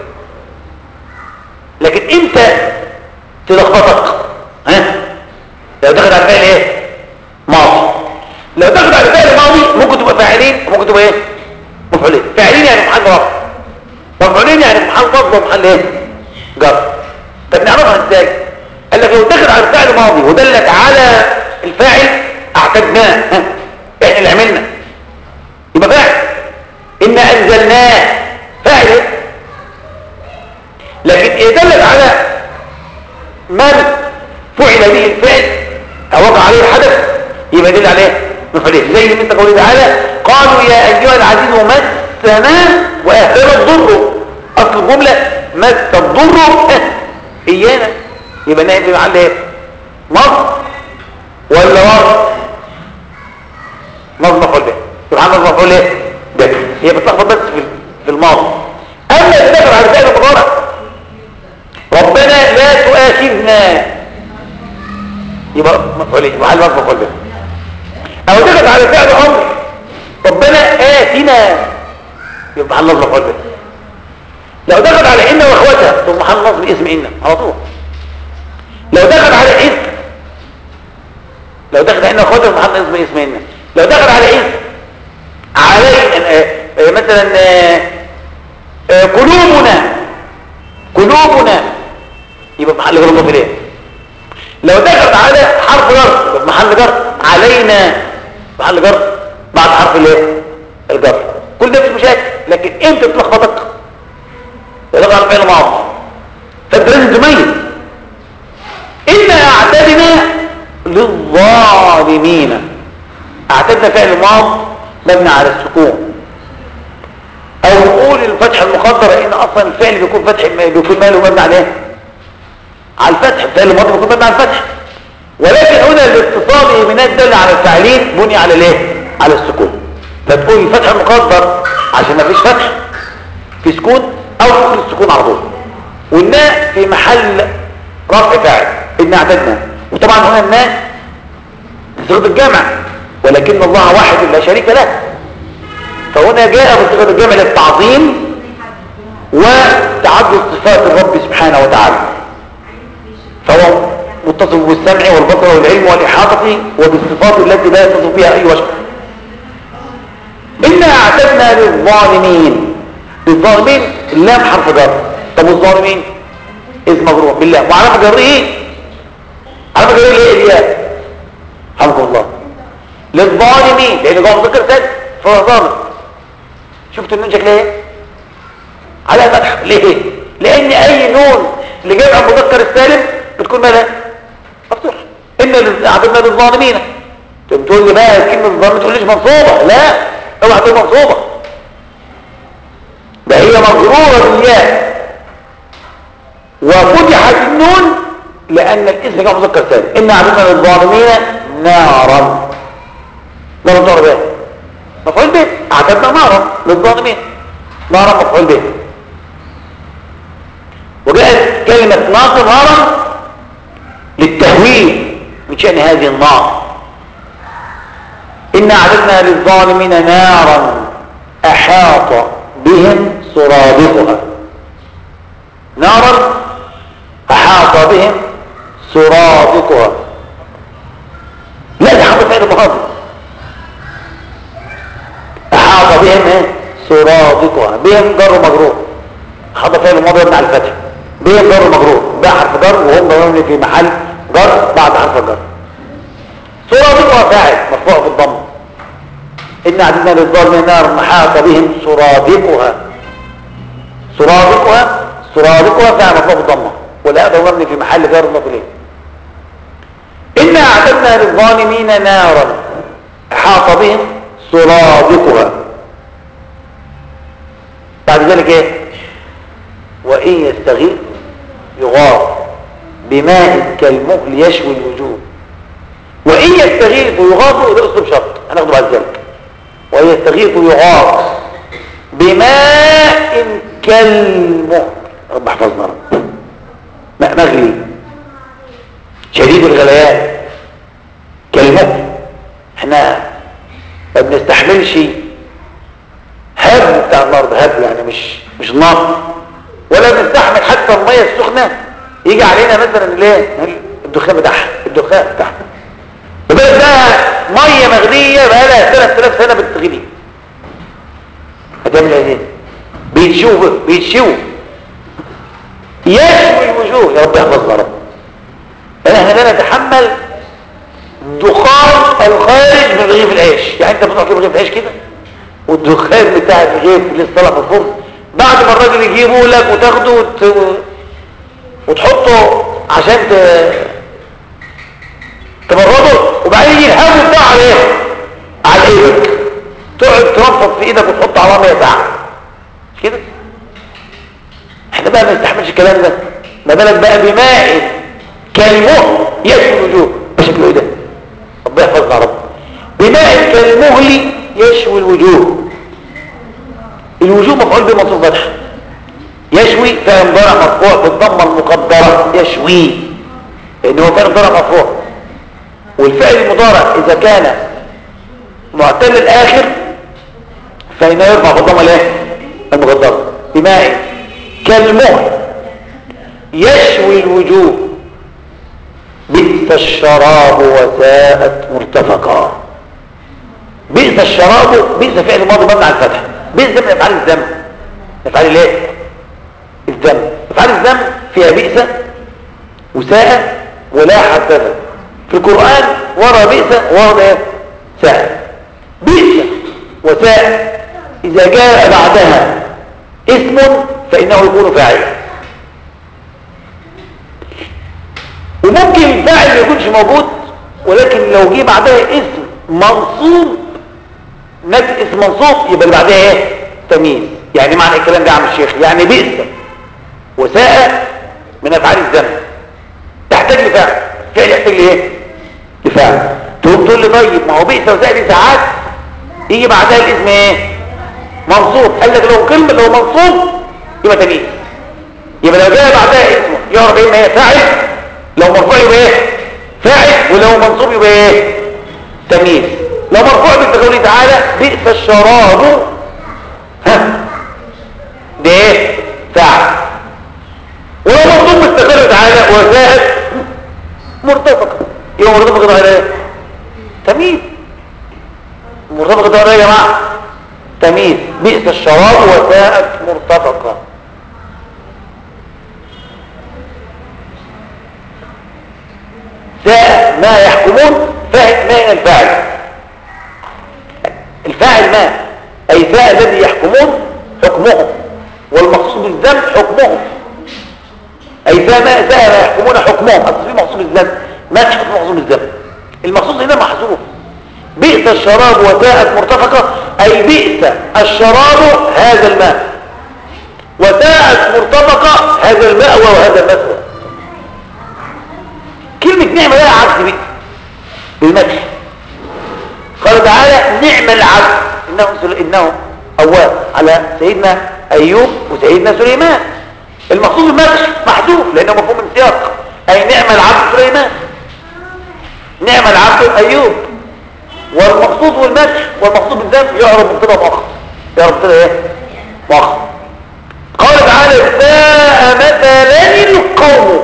لكن امتى تلخبطك ها لو دخل على فعل ايه ماضي لو دخل على فعل ماضي ممكن تبقى فاعلين وممكن تبقى ايه مفعولين فاعلين يعني محل رفع مفعولين يعني محل نصب ومحل ايه جر طب نعرفها ازاي قال لك لو دخل على فعل ماضي ودلت على الفاعل اعتدناه ها احنا اللي عملنا يبقى فعل إن أنزلناه فعل لكن إذا دلت على من فعل به الفعل أو وقع عليه الحدث يبقى دل عليه مفعولين زي ما انت قولي تعالى قالوا يا أيها العزيز مسنا وأهلنا الضر أصل الجملة مس الضر إيانا يبقى نائب محل ايه نصب ولا ورد نصب مفعول به سبحان الله مفعول ايه ده هي بتلخبط بس في في الماضي اما اللي دخل على فعل المضارع ربنا لا تؤاخذنا يبقى مفعول ايه يبقى نصب مفعول به او دخل على فعل امر ربنا آتنا يبقى نصب مفعول به لو دخل على إن وأخواتها ثم محل نصب اسم إن على طول لو دخل على إذ لو دخل على إن وأخواتها محل نصب اسم إن لو دخل على إذ علي آه، آه، مثلا آه، قلوبنا قلوبنا يبقى محل جر مضاف إليه لو دخل على حرف جر يبقى محل جر علينا محل جر بعد حرف الايه الجر كل ده مش مشاكل لكن انت تلخبطك يدخل على فعل ماضي فانت لازم تميز إنا أعتدنا للظالمين أعتدنا فعل ماض مبني على السكون أو نقول الفتح المقدر إن أصلا الفعل بيكون فتح بيكون ماله مبني على إيه؟ على الفتح الفعل الماضي بيكون مبني على الفتح ولكن هنا الاتصال من الدل على الفاعلين بني على الايه على السكون فتقول الفتح المقدر عشان ما فيش فتح في سكون او تقول السكون على طول والناء في محل رفع فاعل ان اعددنا وطبعا هنا الناء بصيغه الجمع ولكن الله واحد لا شريك له فهنا جاء بصيغه الجمع للتعظيم وتعدد صفات الرب سبحانه وتعالى فهو متصف بالسمع والبصر والعلم والإحاطة وبالصفات التي لا يتصف بها أي وجه إنا أعتدنا للظالمين للظالمين اللام حرف جر طب والظالمين اسم مجرور بالله وعلامة جره ايه علامة جره ايه الياء حمد الله للظالمين لأن جواب ذكر ثاني فهو ظالم شفتوا النون شكلها ايه على فتح ليه لأن أي نون لجمع المذكر السالم بتكون مالها مفتوح ان عبدنا للظالمين طب تقول لي بقى كلمه الظالم ما تقوليش منصوبه لا اوعى تقول منصوبه ده هي مجروره بالياء وفتحت النون لان الاسم كان مذكر ثاني ان عبدنا للظالمين نارا نارا نار به مفعول به اعتدنا نارا للظالمين نارا مفعول به وجاءت كلمه نار نارا للتهويل من شأن هذه النار إن أعددنا للظالمين نارا أحاط بهم سرادقها نارا أحاط بهم سرادقها لا ده حاطط فعل ماضي أحاط بهم إيه؟ سرادقها بهم جر مجرور حاطط فعل ماضي مع الفتح بهم جر مجرور ده حرف جر وهم ضمن في محل جر بعد حرف الجر سرادقها فاعل مرفوع بالضم إن عددنا للظالمين نار محاط بهم سرادقها سرادقها سرادقها فاعل مرفوع بالضمه ولا ضمن في محل جر مضاف اليه إن أعتدنا للظالمين نارا أحاط بهم سرادقها بعد ذلك ايه وإن يستغيث يغاث بماء كالمهل يشوي الوجوه وإن يستغيث يغاث ده أسلوب شرط هناخده بعد ذلك وإن يستغيث يغاث بماء كالمهل رب احفظنا رب ماء مغلي شديد الغليان كالمهل احنا ما بنستحملش هب بتاع النار ده هب يعني مش مش نار ولا بنستحمل حتى الميه السخنه يجي علينا مثلا الايه الدخان بتاعها الدخان بتاعها وبقى ده ميه مغليه بقى لها 3000 سنه بتغلي هتعمل ايه بيتشوف بيتشوف يشوي الوجوه يا رب يحفظنا رب احنا لا نتحمل دخان الخارج من رغيف العيش يعني انت بتروح تجيب رغيف عيش كده والدخان بتاع الغيث اللي طلع في الفرن بعد ما الراجل يجيبه لك وتاخده وت... وتحطه عشان ت... تبرده وبعدين يجي الهواء بتاع على ايه على ايدك تقعد ترفض في ايدك وتحط على ميه ساعه مش كده احنا بقى ما نستحملش الكلام ده ما بالك بقى بماء كالمهل يشوي الوجوه بشكل ايه ده ربنا يحفظنا يا رب بماء كالمهل يشوي الوجوه الوجوه مفعول به منصوب فتح يشوي فعل مضارع مرفوع بالضمه المقدره يشوي لان هو فعل مضارع مرفوع والفعل المضارع اذا كان معتل الاخر فإنه يرفع بالضمه الايه المقدره بماء كالمهل يشوي الوجوه بئس الشراب وساءت مرتفقا بئس الشراب بئس فعل ماضي مبني على الفتح بئس ده من افعال الذم افعال الايه الذم افعال الذم فيها بئس وساء ولا حبذا في القران ورا بئس ورا ايه ساء بئس وساء اذا جاء بعدها اسم فانه يكون فاعلا وممكن الفاعل ما يكونش موجود ولكن لو جه بعدها اسم منصوب نجد اسم منصوب يبقى اللي بعدها ايه تمييز يعني معنى الكلام ده يا عم الشيخ يعني بئس وساء من افعال الذنب تحتاج لفاعل فعل يحتاج لايه لفاعل تقوم تقول لي طيب ما هو بئس وساء دي ساعات يجي بعدها الاسم ايه منصوب قال لك لو كلمه لو منصوب يبقى تمييز يبقى لو جاء بعدها اسمه يعرف ايه ان هي فاعل لو مرفوع يبقى ايه فاعل ولو منصوب يبقى ايه تمييز لو مرفوع بقوله تعالى بئس الشراب ها ده ايه فاعل ولو منصوب بقوله تعالى وزائد مرتفقه يبقى مرتفقه على ايه تمييز مرتفقه على ايه يا جماعه تمييز بئس الشراب وساءت مرتفقه ساء ما يحكمون فاهم ما الفاعل الفاعل ما أي ساء الذي يحكمون حكمهم والمقصود بالذنب حكمهم أي ساء ما ساء ما يحكمون حكمهم أصل في مقصود الذنب ما تحكم مقصود الذنب المقصود هنا محذوف بئس الشراب وساءت مرتفقة أي بئس الشراب هذا الماء وساءت مرتفقة هذا الماء وهذا المسوى كلمة نعمة لا عبد بك بالمدح قال تعالى نعم العبد إنه, سل... إنه أواب على سيدنا أيوب وسيدنا سليمان المقصود المدح محذوف لأنه مفهوم من سياق أي نعم العبد سليمان نعم العبد أيوب والمقصود والمدح والمقصود بالذنب يعرف مبتدا مؤخر يعرف مبتدا ايه مؤخر قال تعالى ساء مثلا القوم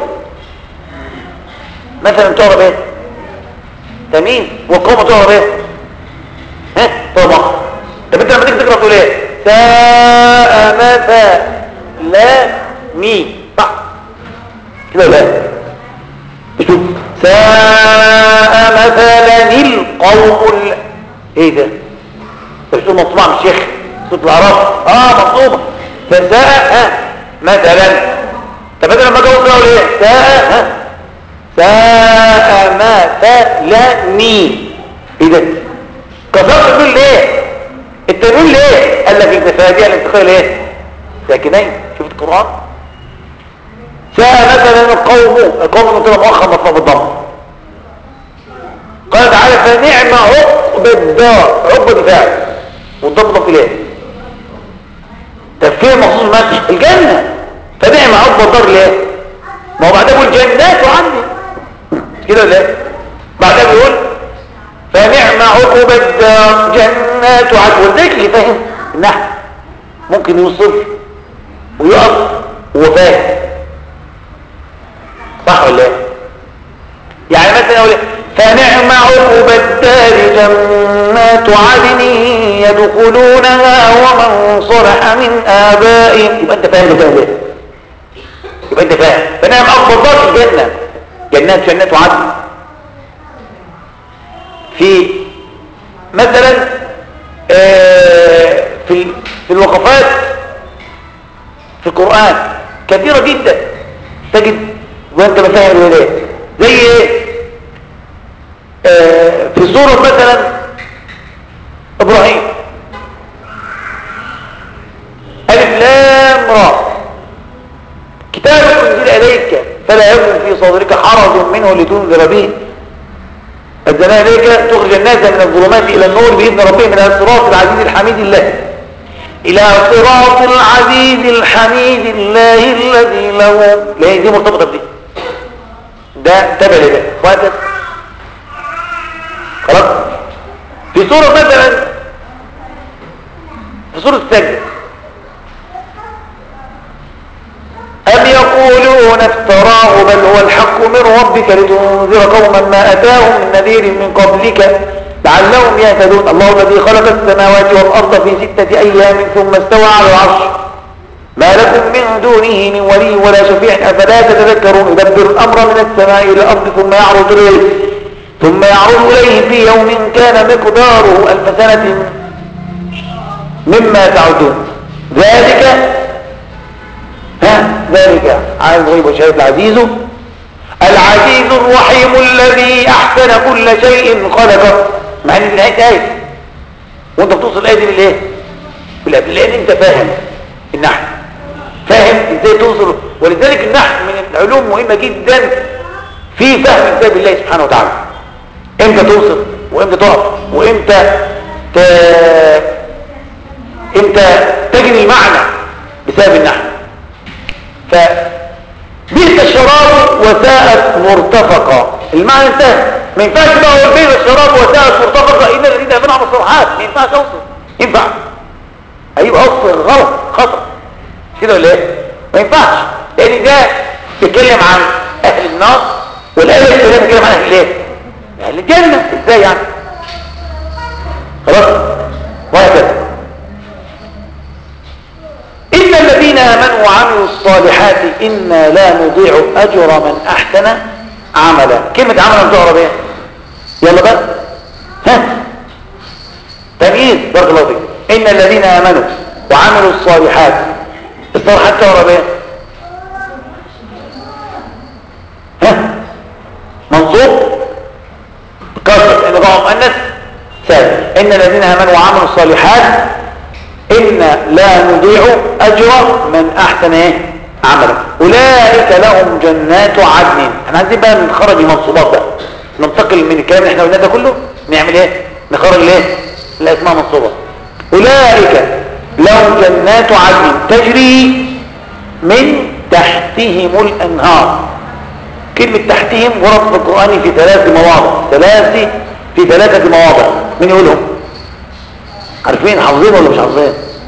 مثلا تعرف ايه تمييز والقوم تعرف ايه ها تعرف مؤخر طب انت لما تيجي تقرا تقول ايه ساء مثلا مي صح كده لا شوف ساء مثلا القوم ال... ايه ده انت بتقول مطبوعه من الشيخ صوت الاعراف اه مطلوبه فساء ها مثلا طب انت لما جاوب تقول ايه ساء ها ساء مثلني ايه ده كسرت النون ليه التنوين ليه قال لك التفادي الانتقال ايه ساكنين شفت القران ساء مثلا القوم القوم مثلا مؤخر مطلوب بالضم قال تعالى فنعم عقب الدار عقب دفاع والضم ضم اليه تفكير مخصوص المدح الجنة فنعم عقب الدار ليه ما هو بعدها بيقول جنات عني كده ليه بعدها بيقول فنعم عقب الدار جنات عدن ولذلك اللي فاهم النحو ممكن يوصف ويقف وهو فاهم صح ولا ايه يعني مثلا اقول فنعم عقب الدار جنات عدن يدخلونها ومن صلح من آبائهم يبقى انت فاهم ده ليه يبقى انت فاهم فنعم عقب الدار الجنة جنات جنات عدن في مثلا آه في في الوقفات في القرآن كثيرة جدا تجد وانت مفاهم الولايات زي ايه آه في سورة مثلا ابراهيم الف لام را كتاب انزل اليك فلا يكن في صدرك حرج منه لتنذر به أنزلنا إليك تخرج الناس من الظلمات إلى النور بإذن ربهم إلى الصراط العزيز الحميد الله إلى صراط العزيز الحميد الله الذي له لا دي مرتبطة بدي ده تابع لده وهكذا خلاص في سورة مثلا في سورة السجدة أم يقولون افتراه بل هو الحق من ربك لتنذر قوما ما أتاهم من نذير من قبلك لعلهم يهتدون الله الذي خلق السماوات والأرض في ستة أيام ثم استوى على العرش ما لكم من دونه من ولي ولا شفيع أفلا تتذكرون يدبر الأمر من السماء إلى الأرض ثم يعرض إليه ثم يعرض إليه في يوم كان مقداره ألف سنة مما تعدون ذلك ها ذلك عالم الغيب وشهادة العزيز العزيز الرحيم الذي أحسن كل شيء خلقه مع ان نهاية آية وانت بتوصل الآية دي بالايه بالآية لأن انت فاهم النحو فاهم ازاي توصل ولذلك النحو من العلوم مهمة جدا في فهم كتاب الله سبحانه وتعالى امتى توصل وامتى تقف وامتى ت... امتى تجني المعنى بسبب النحو فبئس الشراب وساءت مرتفقة المعنى انتهى ما ينفعش بقى اقول بئس الشراب وساءت مرتفقة الا الذين امنوا على الصالحات ما ينفعش اوصل ينفع ايوه اوصل غلط خطأ كده ولا ايه ما ينفعش لان ده بيتكلم عن اهل النار والايه اللي بتتكلم عن اهل الايه اهل الجنه ازاي يعني خلاص وهكذا إن الذين آمنوا وعملوا الصالحات إنا لا نضيع أجر من أحسن عملا كلمة عملا تعرف ايه يلا بقى ها تمييز بارك الله فيك إن الذين آمنوا وعملوا الصالحات الصالحات تعرف ايه ها منصوب كسر إن ضعوا مؤنث سالم إن الذين آمنوا وعملوا الصالحات إن لا نضيع أجر من أحسن إيه عملا أولئك لهم جنات عدن احنا عايزين بقى نخرج المنصوبات بقى ننتقل من الكلام اللي احنا قلناه ده كله نعمل ايه نخرج الايه الاسماء منصوبة أولئك لهم جنات عدن تجري من تحتهم الأنهار كلمة تحتهم ورد في القرآن في ثلاث مواضع ثلاث في ثلاثة مواضع من يقولهم عارفين حافظين ولا مش حافظين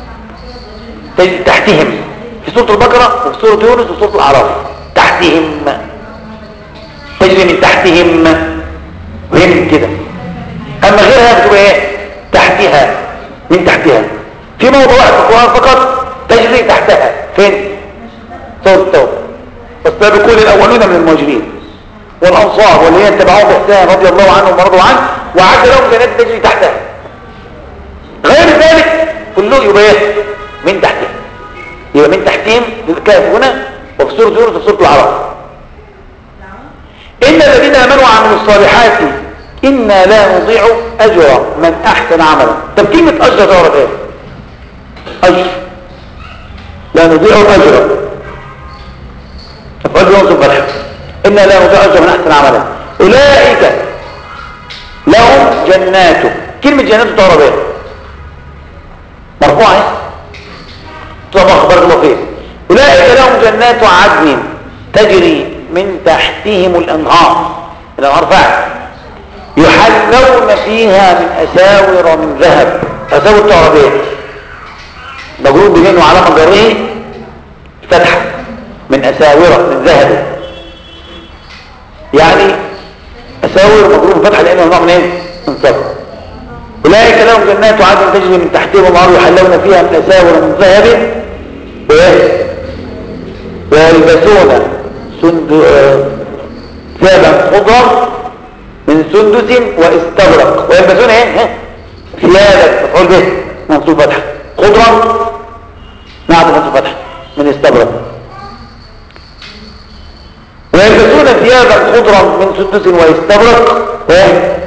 تحتهم في سورة البقرة وفي سورة يونس وفي سورة الأعراف تحتهم تجري من تحتهم وهم كده أما غيرها بتبقى ايه تحتها من تحتها في موضوع واحد في القرآن فقط تجري تحتها فين سورة التوبة والسابقون الأولون من المهاجرين والأنصار والذين اتبعوهم بإحسان رضي الله عنهم ورضوا عنه وعد لهم جنات تجري تحتها غير ذلك كله يبقى ايه من تحتهم يبقى من تحتهم الكهف هنا وفي سورة يونس وفي سورة الأعراف إن الذين آمنوا وعملوا الصالحات إنا لا نضيع أجر من أحسن عملا طب كلمة أجر تعرف إيه أجر لا نضيع أجر أفعل ينصب بالحق إنا لا نضيع أجر من أحسن عملا أولئك لهم جنات كلمة جنات تعرف إيه مرفوعة إيه طبعا بارك الله فيك أولئك لهم جنات عدن تجري من تحتهم الأنهار الأنهار فعل يحلون فيها من أساور من ذهب أساور تعرف ايه مجرور بمين وعلامة جره فتحة من أساور من ذهب يعني أساور مجرور بفتحة لأنه نوع من ايه من صفر أولئك لهم جنات عدن تجري من تحتهم الأنهار يحلون فيها من أساور من ذهب وإيه ويلبسون سند ثيابا خضرا من سندس واستبرق ويلبسون ايه ثيابا مفعول به منصوب فتحه خضرا ثيابا خضرا من سدس واستبرق ايه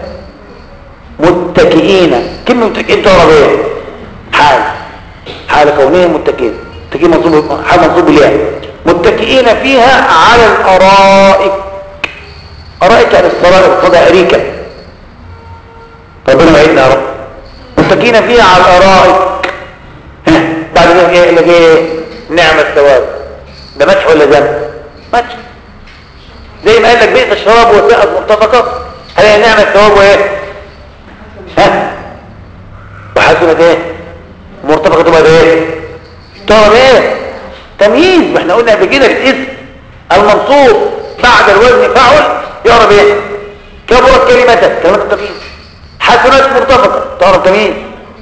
متكئين كلمة متكئين تعرف ايه حال حال كونهم متكئين متكئين منصوب حال منصوب بالياء متكئين فيها على الارائك ارائك يعني السرائر صدى اريكه ربنا يعيدنا يا رب متكئين فيها على الارائك ها بعد ذلك ايه اللي ايه نعم الثواب ده مدح ولا ذم مدح زي ما قال لك بئس الشراب وساءت مرتفقه هي نعم الثواب وايه ها وحسنت ايه مرتفقه تبقى ايه تبقى ايه تمييز ما احنا قلنا قبل كده الاسم المنصوب بعد الوزن فاعل يعرف ايه كبرت كلمه كلمه التمييز حسنات مرتفقه تعرف تمييز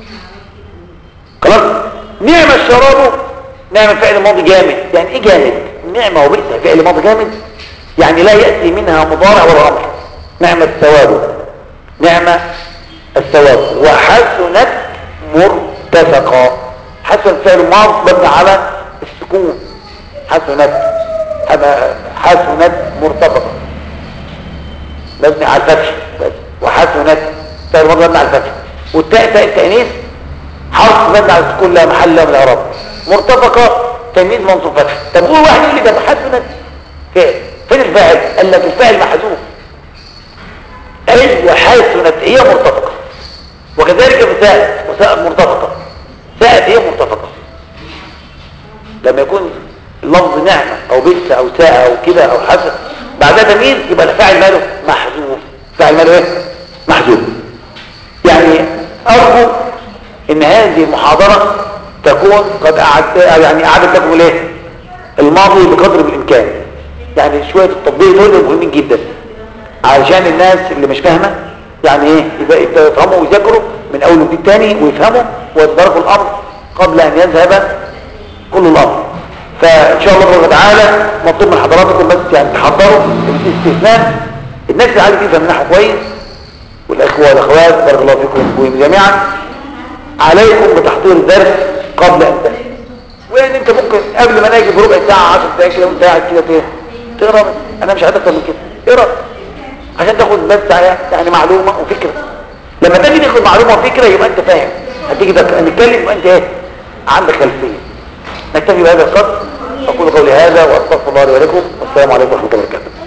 خلاص نعم الشراب نعم فعل ماضي جامد يعني ايه جامد نعمه وبئس فعل ماضي جامد يعني لا ياتي منها مضارع ولا امر نعم الثواب نعم الثواب وحسنت مرتفقا حسن فعل ماض مبني على السكون حسنت حسنت مرتفقا مبني على الفتح بس وحسنت فعل ماض مبني على الفتح والتاء تاء التانيث حرف مبني على السكون لا محل له من الاعراب مرتفقه تمييز منصوب فتح طب قول واحد يقول لي ده حسنت فين فين الفاعل قال لك الفاعل محذوف ايوه حسنت هي مرتفقه وكذلك بساءت وساءت مرتفقه ساءت هي مرتفقه لما يكون اللفظ نعمه او بئس او ساء او كده او حسن بعدها تمييز يبقى الفاعل ماله محذوف فاعل ماله ايه محذوف يعني ارجو ان هذه المحاضره تكون قد أعد يعني اعادت لكم الايه الماضي بقدر الامكان يعني شويه التطبيق دول مهمين جدا علشان الناس اللي مش فاهمه يعني ايه يبقى يفهموا ويذاكروا من اول وجديد تاني ويفهموا ويتداركوا الامر قبل ان يذهب كل الامر فان شاء الله تعالى مطلوب من حضراتكم بس يعني تحضروا الاستثناء الناس اللي عايز يفهم منها كويس والاخوه والاخوات بارك الله فيكم جميعا عليكم بتحضير الدرس قبل ان تنام وان انت ممكن قبل ما نيجي بربع ساعه 10 دقائق كده وانت قاعد كده ايه تقرا انا مش عايز اكتر من كده اقرا عشان تاخد بس يعني معلومه وفكره لما تيجي تاخد معلومه وفكره يبقى انت فاهم هتيجي نتكلم يبقى انت ايه عندك خلفيه نكتفي بهذا القدر اقول قولي هذا واستغفر الله لي ولكم والسلام عليكم ورحمه الله وبركاته